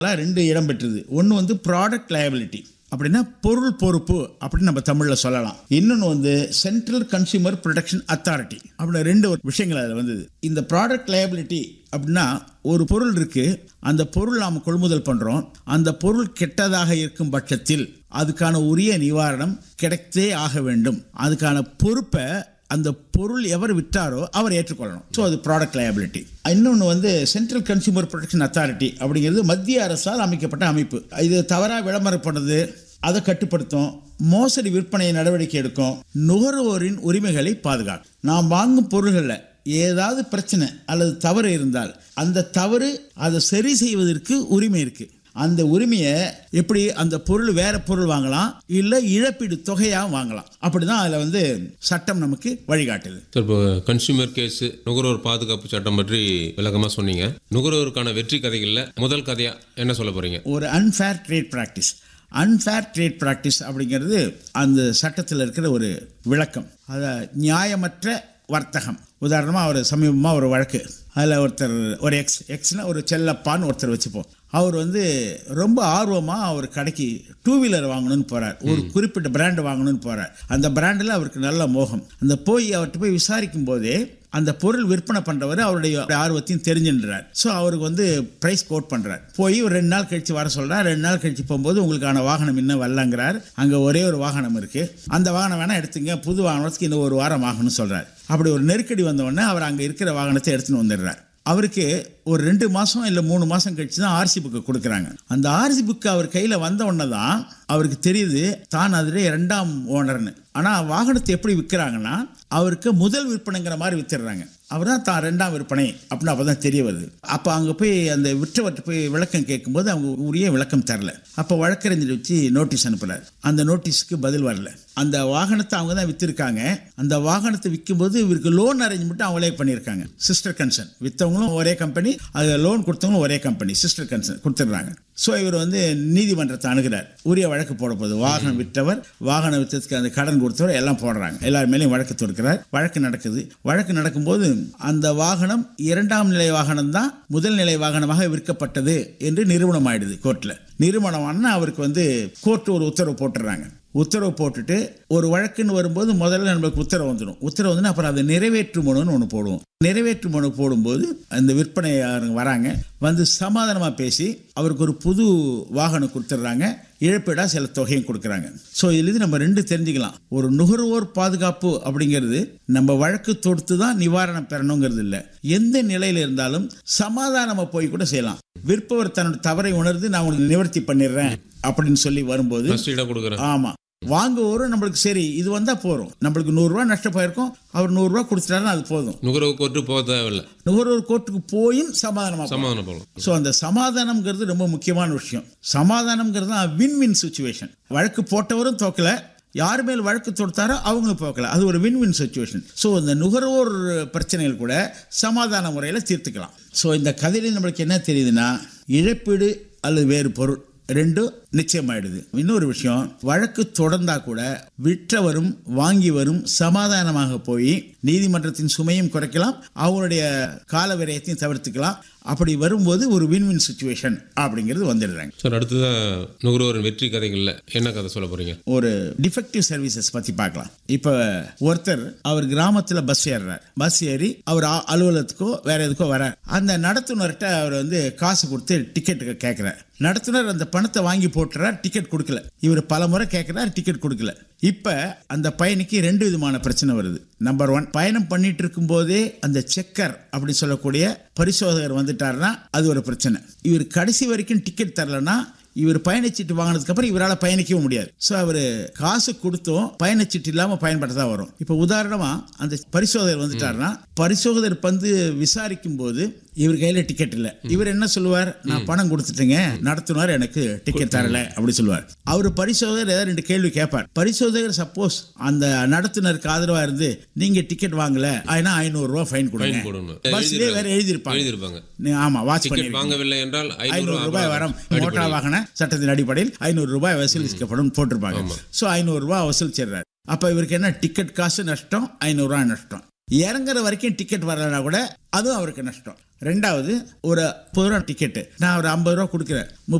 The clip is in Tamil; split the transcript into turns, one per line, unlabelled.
அதெல்லாம் ரெண்டு இடம் பெற்றது ஒன்று வந்து ப்ராடக்ட் லயபிலிட்டி அப்படின்னா பொருள் பொறுப்பு அப்படின்னு நம்ம தமிழில் சொல்லலாம் இன்னொன்று வந்து சென்ட்ரல் கன்சியூமர் ப்ரொடெக்ஷன் அத்தாரிட்டி அப்படின்னு ரெண்டு ஒரு விஷயங்கள் அதில் வந்தது இந்த ப்ராடக்ட் லயபிலிட்டி அப்படின்னா ஒரு பொருள் இருக்கு அந்த பொருள் நாம் கொள்முதல் பண்ணுறோம் அந்த பொருள் கெட்டதாக இருக்கும் பட்சத்தில் அதுக்கான உரிய நிவாரணம் கிடைத்தே ஆக வேண்டும் அதுக்கான பொறுப்பை அந்த பொருள் எவர் விற்றாரோ அவர் ஏற்றுக்கொள்ளணும் ஸோ அது ப்ராடக்ட் லயபிலிட்டி இன்னொன்று வந்து சென்ட்ரல் கன்சியூமர் ப்ரொடெக்ஷன் அத்தாரிட்டி அப்படிங்கிறது மத்திய அரசால் அமைக்கப்பட்ட அமைப்பு இது தவறாக விளம்பரப்படுறது அதை கட்டுப்படுத்தும் மோசடி விற்பனை நடவடிக்கை எடுக்கும் நுகர்வோரின் உரிமைகளை பாதுகாக்கும் நாம் வாங்கும் பொருள்களில் ஏதாவது பிரச்சனை அல்லது தவறு இருந்தால் அந்த தவறு அதை சரி செய்வதற்கு உரிமை இருக்கு அந்த உரிமையை எப்படி அந்த பொருள் வேற பொருள் வாங்கலாம் இல்லை இழப்பீடு தொகையாக வாங்கலாம் அப்படிதான் அதில் வந்து சட்டம் நமக்கு வழிகாட்டுது
சார் இப்போ கன்சியூமர் கேஸ் நுகர்வோர் பாதுகாப்பு சட்டம் பற்றி விளக்கமாக சொன்னீங்க நுகர்வோருக்கான வெற்றி கதைகளில் முதல் கதையா என்ன சொல்ல போறீங்க
ஒரு unfair trade practice unfair trade practice அப்படிங்கிறது அந்த சட்டத்தில் இருக்கிற ஒரு விளக்கம் அதை நியாயமற்ற வர்த்தகம் உதாரணமாக ஒரு சமீபமாக ஒரு வழக்கு அதில் ஒருத்தர் ஒரு எக்ஸ் எக்ஸ்னா ஒரு செல்லப்பான்னு ஒருத்தர் வச்சுப்போம் அவர் வந்து ரொம்ப ஆர்வமாக அவர் கடைக்கு டூ வீலர் வாங்கணும்னு போகிறார் ஒரு குறிப்பிட்ட பிராண்டு வாங்கணும்னு போகிறார் அந்த பிராண்டில் அவருக்கு நல்ல மோகம் அந்த போய் அவர்கிட்ட போய் விசாரிக்கும் போதே அந்த பொருள் விற்பனை பண்ணுறவர் அவருடைய ஆர்வத்தையும் தெரிஞ்சுன்றார் ஸோ அவருக்கு வந்து ப்ரைஸ் கோட் பண்ணுறார் போய் ஒரு ரெண்டு நாள் கழித்து வர சொல்கிறார் ரெண்டு நாள் கழித்து போகும்போது உங்களுக்கான வாகனம் இன்னும் வரலங்கிறார் அங்கே ஒரே ஒரு வாகனம் இருக்குது அந்த வாகனம் வேணால் எடுத்துங்க புது வாகனத்துக்கு இன்னும் ஒரு வாரம் ஆகணும்னு சொல்கிறார் அப்படி ஒரு நெருக்கடி வந்த உடனே அவர் அங்கே இருக்கிற வாகனத்தை எடுத்துன்னு வந்துடுறார் அவருக்கு ஒரு ரெண்டு மாதம் இல்லை மூணு மாதம் கழிச்சு தான் ஆர்சி புக்கு கொடுக்குறாங்க அந்த ஆர்சி புக்கு அவர் கையில் வந்த உடனே தான் அவருக்கு தெரியுது தான் அதில் இரண்டாம் ஓனர்னு ஆனால் வாகனத்தை எப்படி விற்கிறாங்கன்னா அவருக்கு முதல் விற்பனைங்கிற மாதிரி வித்துடுறாங்க அவர் தான் தான் ரெண்டாம் விற்பனை அப்படின்னு அப்போ தான் தெரிய வருது அப்போ அங்கே போய் அந்த விற்றவர்கிட்ட போய் விளக்கம் கேட்கும்போது அவங்க உரிய விளக்கம் தரல அப்போ வழக்கறிஞர் வச்சு நோட்டீஸ் அனுப்புறாரு அந்த நோட்டீஸ்க்கு பதில் வரல அந்த வாகனத்தை அவங்க தான் வித்திருக்காங்க அந்த வாகனத்தை விற்கும்போது இவருக்கு லோன் அரேஞ்ச்மெண்ட் அவங்களே பண்ணியிருக்காங்க சிஸ்டர் கன்சர்ன் விற்றவங்களும் ஒரே கம்பெனி அது லோன் கொடுத்தவங்களும் ஒரே கம்பெனி சிஸ்டர் கன்சர்ன் கொடுத்துட்றாங்க ஸோ இவர் வந்து நீதிமன்றத்தை அணுகிறார் உரிய வழக்கு போட போகுது வாகனம் விற்றவர் வாகனம் விற்றதுக்கு அந்த கடன் கொடுத்தவர் எல்லாம் போடுறாங்க எல்லார் மேலேயும் வழக்கு தொடுக்கிறார் வழக்கு நடக்குது வழக்கு நடக்கும்போது அந்த வாகனம் இரண்டாம் நிலை வாகனம் தான் முதல் நிலை வாகனமாக விற்கப்பட்டது என்று நிறுவனம் ஆயிடுது கோர்ட்டில் நிறுவனமான அவருக்கு வந்து கோர்ட் ஒரு உத்தரவு போட்டுடுறாங்க உத்தரவு போட்டுட்டு ஒரு வழக்குன்னு வரும்போது முதல்ல நம்மளுக்கு உத்தரவு வந்துடும் உத்தரவு வந்து அப்புறம் அதை நிறைவேற்று மனுன்னு ஒன்று போடுவோம் நிறைவேற்று மனு போடும்போது அந்த விற்பனையாளருங்க வராங்க வந்து சமாதானமாக பேசி அவருக்கு ஒரு புது வாகனம் கொடுத்துட்றாங்க இழப்பீடாக சில தொகையும் கொடுக்குறாங்க ஸோ இதுலேருந்து நம்ம ரெண்டு தெரிஞ்சுக்கலாம் ஒரு நுகர்வோர் பாதுகாப்பு அப்படிங்கிறது நம்ம வழக்கு தொடுத்து தான் நிவாரணம் பெறணுங்கிறது இல்லை எந்த நிலையில் இருந்தாலும் சமாதானமாக போய் கூட செய்யலாம் விற்பவர் தன்னோட தவறை உணர்ந்து நான் உங்களுக்கு நிவர்த்தி பண்ணிடுறேன் அப்படின்னு சொல்லி வரும்போது
ஃபர்ஸ்ட் கொடுக்குறேன்
ஆமா வாங்குவோரும் நம்மளுக்கு சரி இது வந்தா போறோம் நம்மளுக்கு நூறுரூவா நஷ்டம் போயிருக்கும் அவர் நூறுரூவா கொடுத்துட்டாருன்னா அது போதும்
நுகர்வு கோர்ட்டு போக தேவையில்லை
நுகர்வோர் கோர்ட்டுக்கு போயும் சமாதானமா போகலாம்.
சமாதானம் போகலாம்
ஸோ அந்த சமாதானம்ங்கிறது ரொம்ப முக்கியமான விஷயம் சமாதானம்ங்கிறது தான் வின் வின் சுச்சுவேஷன் வழக்கு போட்டவரும் தோக்கல யார் மேல் வழக்கு தொடுத்தாரோ அவங்களும் போக்கல அது ஒரு வின் வின் சுச்சுவேஷன் ஸோ இந்த நுகர்வோர் பிரச்சனைகள் கூட சமாதான முறையில் தீர்த்துக்கலாம் ஸோ இந்த கதையில நம்மளுக்கு என்ன தெரியுதுன்னா இழப்பீடு அல்லது வேறு பொருள் ரெண்டும் நிச்சயமாயிடுது இன்னொரு விஷயம் வழக்கு தொடர்ந்தா கூட விற்றவரும் வாங்கிவரும் சமாதானமாக போய் நீதிமன்றத்தின் சுமையும் குறைக்கலாம் அவங்களுடைய கால விரயத்தையும் தவிர்த்துக்கலாம் அப்படி வரும்போது ஒரு வின் வின் சுச்சுவேஷன் அப்படிங்கிறது வந்துடுறாங்க
சார் அடுத்ததான் நுகர்வோரின் வெற்றி கதைகளில் என்ன கதை சொல்ல போறீங்க
ஒரு டிஃபெக்டிவ் சர்வீசஸ் பற்றி பார்க்கலாம் இப்போ ஒருத்தர் அவர் கிராமத்தில் பஸ் ஏறுறார் பஸ் ஏறி அவர் அ- அலுவலகத்துக்கோ வேற எதுக்கோ வரார் அந்த நடத்துனர்கிட்ட அவர் வந்து காசு கொடுத்து டிக்கெட்டுக்கு கேட்குறார் நடத்துனர் அந்த பணத்தை வாங்கி போட்டுறார் டிக்கெட் கொடுக்கல இவர் பல முறை கேட்குறார் டிக்கெட் கொடுக்கல இப்போ அந்த பயணிக்கு ரெண்டு விதமான பிரச்சனை வருது நம்பர் ஒன் பயணம் பண்ணிட்டு இருக்கும்போதே அந்த செக்கர் அப்படி சொல்லக்கூடிய பரிசோதகர் வந்துட்டாருன்னா அது ஒரு பிரச்சனை இவர் கடைசி வரைக்கும் டிக்கெட் தரலன்னா இவர் பயணச்சீட்டு வாங்கினதுக்கு அப்புறம் இவரால் பயணிக்கவும் முடியாது ஸோ அவர் காசு கொடுத்தும் பயணச்சீட்டு இல்லாமல் பயன்படுத்த தான் வரும் இப்போ உதாரணமா அந்த பரிசோதகர் வந்துட்டாருன்னா பரிசோதகர் வந்து விசாரிக்கும் போது இவர் கையில் டிக்கெட் இல்லை இவர் என்ன சொல்லுவார் நான் பணம் கொடுத்துட்டேங்க நடத்துனார் எனக்கு டிக்கெட் தரல அப்படி சொல்லுவார் அவர் பரிசோதகர் ஏதாவது ரெண்டு கேள்வி கேட்பார் பரிசோதகர் சப்போஸ் அந்த நடத்துனருக்கு ஆதரவா இருந்து நீங்க டிக்கெட் வாங்கல ஆயினா ஐநூறு ரூபாய் ஃபைன்
ஃபைன்
கொடுங்க
போடணும்
பஸ்லயே வேற எழுதியிருப்பாங்க
எழுதியிருப்பாங்க
நீ- ஆமா வாட்ச்
டிக்கெட்
பண்ணி
வாங்கவில்லை என்றால்
ஐநூறு
ஐநூறு
ரூபாய் வரும் மோட்டார் வாகன சட்டத்தின் அடிப்படையில் ஐநூறு ரூபாய் வசூலிக்கப்படும் போட்டிருப்பாங்க ஸோ ஐநூறு ரூபாய் வசூலிச்சிடுறாரு அப்ப இவருக்கு என்ன டிக்கெட் காசு நஷ்டம் ஐநூறு ரூபாய் நஷ்டம் இறங்குற வரைக்கும் டிக்கெட் வரலனா கூட அதுவும் அவருக்கு நஷ்டம் ரெண்டாவது ஒரு முப்பது ரூபா டிக்கெட்டு நான் ஒரு ஐம்பது ரூபா கொடுக்குறேன்